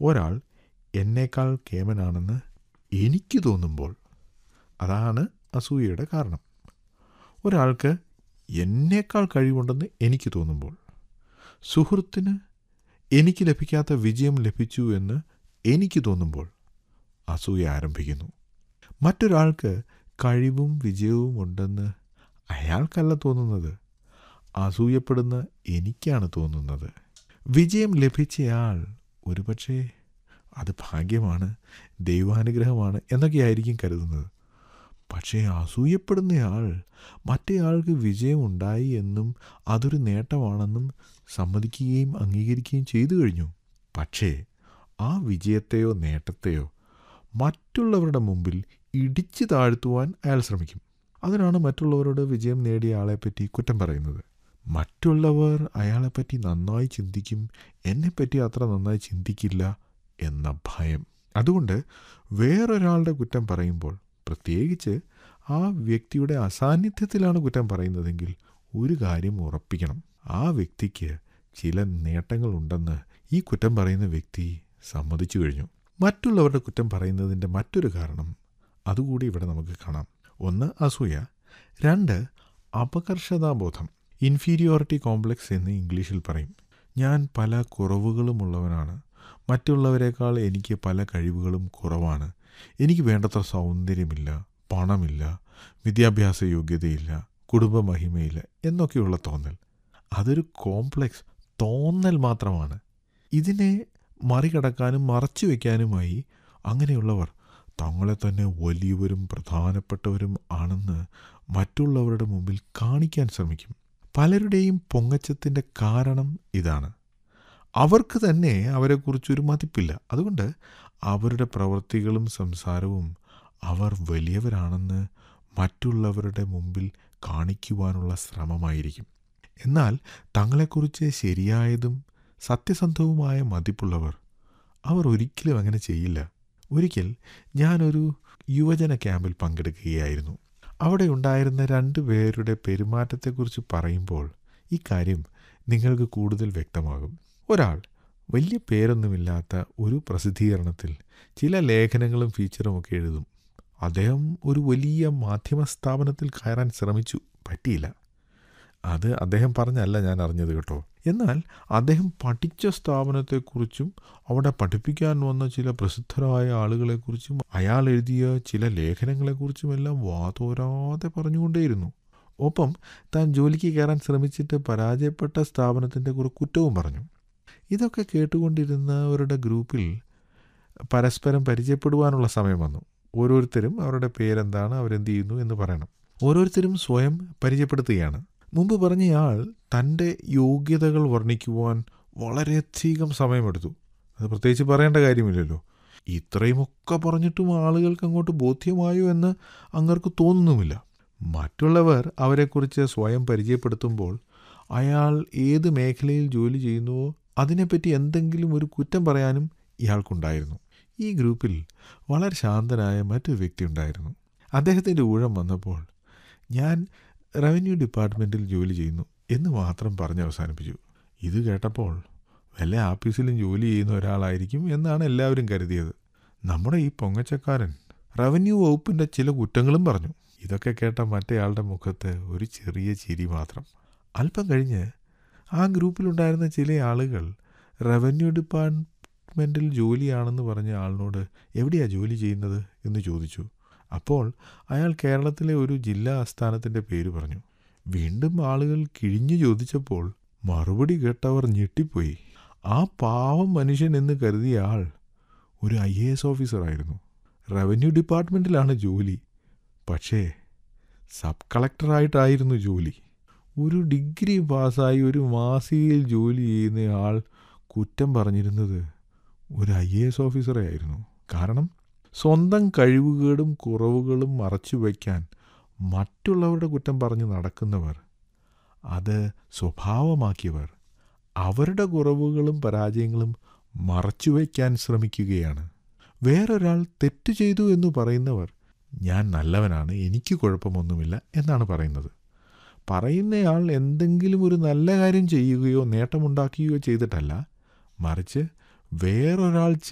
ഒരാൾ എന്നേക്കാൾ കേമനാണെന്ന് എനിക്ക് തോന്നുമ്പോൾ അതാണ് അസൂയയുടെ കാരണം ഒരാൾക്ക് എന്നേക്കാൾ കഴിവുണ്ടെന്ന് എനിക്ക് തോന്നുമ്പോൾ സുഹൃത്തിന് എനിക്ക് ലഭിക്കാത്ത വിജയം ലഭിച്ചു എന്ന് എനിക്ക് തോന്നുമ്പോൾ അസൂയ ആരംഭിക്കുന്നു മറ്റൊരാൾക്ക് കഴിവും വിജയവും ഉണ്ടെന്ന് അയാൾക്കല്ല തോന്നുന്നത് അസൂയപ്പെടുന്ന എനിക്കാണ് തോന്നുന്നത് വിജയം ലഭിച്ചയാൾ ഒരുപക്ഷെ അത് ഭാഗ്യമാണ് ദൈവാനുഗ്രഹമാണ് എന്നൊക്കെയായിരിക്കും കരുതുന്നത് പക്ഷേ അസൂയപ്പെടുന്നയാൾ മറ്റേയാൾക്ക് വിജയം ഉണ്ടായി എന്നും അതൊരു നേട്ടമാണെന്നും സമ്മതിക്കുകയും അംഗീകരിക്കുകയും ചെയ്തു കഴിഞ്ഞു പക്ഷേ ആ വിജയത്തെയോ നേട്ടത്തെയോ മറ്റുള്ളവരുടെ മുമ്പിൽ ഇടിച്ചു താഴ്ത്തുവാൻ അയാൾ ശ്രമിക്കും അതിനാണ് മറ്റുള്ളവരോട് വിജയം നേടിയ ആളെപ്പറ്റി കുറ്റം പറയുന്നത് മറ്റുള്ളവർ അയാളെപ്പറ്റി നന്നായി ചിന്തിക്കും എന്നെപ്പറ്റി അത്ര നന്നായി ചിന്തിക്കില്ല എന്ന ഭയം അതുകൊണ്ട് വേറൊരാളുടെ കുറ്റം പറയുമ്പോൾ പ്രത്യേകിച്ച് ആ വ്യക്തിയുടെ അസാന്നിധ്യത്തിലാണ് കുറ്റം പറയുന്നതെങ്കിൽ ഒരു കാര്യം ഉറപ്പിക്കണം ആ വ്യക്തിക്ക് ചില നേട്ടങ്ങളുണ്ടെന്ന് ഈ കുറ്റം പറയുന്ന വ്യക്തി സമ്മതിച്ചു കഴിഞ്ഞു മറ്റുള്ളവരുടെ കുറ്റം പറയുന്നതിൻ്റെ മറ്റൊരു കാരണം അതുകൂടി ഇവിടെ നമുക്ക് കാണാം ഒന്ന് അസൂയ രണ്ട് അപകർഷതാബോധം ഇൻഫീരിയോറിറ്റി കോംപ്ലക്സ് എന്ന് ഇംഗ്ലീഷിൽ പറയും ഞാൻ പല കുറവുകളുമുള്ളവനാണ് മറ്റുള്ളവരെക്കാൾ എനിക്ക് പല കഴിവുകളും കുറവാണ് എനിക്ക് വേണ്ടത്ര സൗന്ദര്യമില്ല പണമില്ല വിദ്യാഭ്യാസ യോഗ്യതയില്ല കുടുംബമഹിമയില്ല എന്നൊക്കെയുള്ള തോന്നൽ അതൊരു കോംപ്ലക്സ് തോന്നൽ മാത്രമാണ് ഇതിനെ മറികടക്കാനും മറച്ചു വയ്ക്കാനുമായി അങ്ങനെയുള്ളവർ തങ്ങളെ തന്നെ വലിയവരും പ്രധാനപ്പെട്ടവരും ആണെന്ന് മറ്റുള്ളവരുടെ മുമ്പിൽ കാണിക്കാൻ ശ്രമിക്കും പലരുടെയും പൊങ്ങച്ചത്തിൻ്റെ കാരണം ഇതാണ് അവർക്ക് തന്നെ അവരെക്കുറിച്ചൊരു മതിപ്പില്ല അതുകൊണ്ട് അവരുടെ പ്രവൃത്തികളും സംസാരവും അവർ വലിയവരാണെന്ന് മറ്റുള്ളവരുടെ മുമ്പിൽ കാണിക്കുവാനുള്ള ശ്രമമായിരിക്കും എന്നാൽ തങ്ങളെക്കുറിച്ച് ശരിയായതും സത്യസന്ധവുമായ മതിപ്പുള്ളവർ അവർ ഒരിക്കലും അങ്ങനെ ചെയ്യില്ല ഒരിക്കൽ ഞാനൊരു യുവജന ക്യാമ്പിൽ പങ്കെടുക്കുകയായിരുന്നു അവിടെ ഉണ്ടായിരുന്ന രണ്ടു പേരുടെ പെരുമാറ്റത്തെക്കുറിച്ച് പറയുമ്പോൾ ഈ കാര്യം നിങ്ങൾക്ക് കൂടുതൽ വ്യക്തമാകും ഒരാൾ വലിയ പേരൊന്നുമില്ലാത്ത ഒരു പ്രസിദ്ധീകരണത്തിൽ ചില ലേഖനങ്ങളും ഫീച്ചറുമൊക്കെ എഴുതും അദ്ദേഹം ഒരു വലിയ മാധ്യമ സ്ഥാപനത്തിൽ കയറാൻ ശ്രമിച്ചു പറ്റിയില്ല അത് അദ്ദേഹം പറഞ്ഞല്ല ഞാൻ അറിഞ്ഞത് കേട്ടോ എന്നാൽ അദ്ദേഹം പഠിച്ച സ്ഥാപനത്തെക്കുറിച്ചും അവിടെ പഠിപ്പിക്കാൻ വന്ന ചില പ്രസിദ്ധരായ ആളുകളെക്കുറിച്ചും അയാൾ എഴുതിയ ചില ലേഖനങ്ങളെക്കുറിച്ചുമെല്ലാം വാതോരാതെ പറഞ്ഞുകൊണ്ടേയിരുന്നു ഒപ്പം താൻ ജോലിക്ക് കയറാൻ ശ്രമിച്ചിട്ട് പരാജയപ്പെട്ട സ്ഥാപനത്തിൻ്റെ കുറെ കുറ്റവും പറഞ്ഞു ഇതൊക്കെ കേട്ടുകൊണ്ടിരുന്നവരുടെ ഗ്രൂപ്പിൽ പരസ്പരം പരിചയപ്പെടുവാനുള്ള സമയം വന്നു ഓരോരുത്തരും അവരുടെ പേരെന്താണ് അവരെന്ത് ചെയ്യുന്നു എന്ന് പറയണം ഓരോരുത്തരും സ്വയം പരിചയപ്പെടുത്തുകയാണ് മുമ്പ് പറഞ്ഞയാൾ തൻ്റെ യോഗ്യതകൾ വർണ്ണിക്കുവാൻ വളരെയധികം സമയമെടുത്തു അത് പ്രത്യേകിച്ച് പറയേണ്ട കാര്യമില്ലല്ലോ ഇത്രയുമൊക്കെ പറഞ്ഞിട്ടും ആളുകൾക്ക് അങ്ങോട്ട് ബോധ്യമായോ എന്ന് അങ്ങർക്ക് തോന്നുന്നുമില്ല മറ്റുള്ളവർ അവരെക്കുറിച്ച് സ്വയം പരിചയപ്പെടുത്തുമ്പോൾ അയാൾ ഏത് മേഖലയിൽ ജോലി ചെയ്യുന്നുവോ അതിനെപ്പറ്റി എന്തെങ്കിലും ഒരു കുറ്റം പറയാനും ഇയാൾക്കുണ്ടായിരുന്നു ഈ ഗ്രൂപ്പിൽ വളരെ ശാന്തനായ മറ്റൊരു വ്യക്തി ഉണ്ടായിരുന്നു അദ്ദേഹത്തിൻ്റെ ഊഴം വന്നപ്പോൾ ഞാൻ റവന്യൂ ഡിപ്പാർട്ട്മെൻറ്റിൽ ജോലി ചെയ്യുന്നു എന്ന് മാത്രം പറഞ്ഞ് അവസാനിപ്പിച്ചു ഇത് കേട്ടപ്പോൾ വല്ല ആഫീസിലും ജോലി ചെയ്യുന്ന ഒരാളായിരിക്കും എന്നാണ് എല്ലാവരും കരുതിയത് നമ്മുടെ ഈ പൊങ്ങച്ചക്കാരൻ റവന്യൂ വകുപ്പിൻ്റെ ചില കുറ്റങ്ങളും പറഞ്ഞു ഇതൊക്കെ കേട്ട മറ്റേയാളുടെ മുഖത്ത് ഒരു ചെറിയ ചിരി മാത്രം അല്പം കഴിഞ്ഞ് ആ ഗ്രൂപ്പിലുണ്ടായിരുന്ന ചില ആളുകൾ റവന്യൂ ഡിപ്പാർട്ട്മെൻറ്റിൽ ജോലിയാണെന്ന് പറഞ്ഞ ആളിനോട് എവിടെയാണ് ജോലി ചെയ്യുന്നത് എന്ന് ചോദിച്ചു അപ്പോൾ അയാൾ കേരളത്തിലെ ഒരു ജില്ലാ ആസ്ഥാനത്തിൻ്റെ പേര് പറഞ്ഞു വീണ്ടും ആളുകൾ കിഴിഞ്ഞു ചോദിച്ചപ്പോൾ മറുപടി കേട്ടവർ ഞെട്ടിപ്പോയി ആ പാവം മനുഷ്യൻ എന്ന് കരുതിയ ആൾ ഒരു ഐ എ എസ് ഓഫീസറായിരുന്നു റവന്യൂ ഡിപ്പാർട്ട്മെൻറ്റിലാണ് ജോലി പക്ഷേ സബ് കളക്ടറായിട്ടായിരുന്നു ജോലി ഒരു ഡിഗ്രി പാസ്സായി ഒരു മാസികയിൽ ജോലി ചെയ്യുന്ന ആൾ കുറ്റം പറഞ്ഞിരുന്നത് ഒരു ഐ എ എസ് ഓഫീസറെ ആയിരുന്നു കാരണം സ്വന്തം കഴിവുകേടും കുറവുകളും മറച്ചു വയ്ക്കാൻ മറ്റുള്ളവരുടെ കുറ്റം പറഞ്ഞ് നടക്കുന്നവർ അത് സ്വഭാവമാക്കിയവർ അവരുടെ കുറവുകളും പരാജയങ്ങളും മറച്ചുവെക്കാൻ ശ്രമിക്കുകയാണ് വേറൊരാൾ തെറ്റ് ചെയ്തു എന്ന് പറയുന്നവർ ഞാൻ നല്ലവനാണ് എനിക്ക് കുഴപ്പമൊന്നുമില്ല എന്നാണ് പറയുന്നത് പറയുന്നയാൾ എന്തെങ്കിലും ഒരു നല്ല കാര്യം ചെയ്യുകയോ നേട്ടമുണ്ടാക്കുകയോ ചെയ്തിട്ടല്ല മറിച്ച് വേറൊരാൾ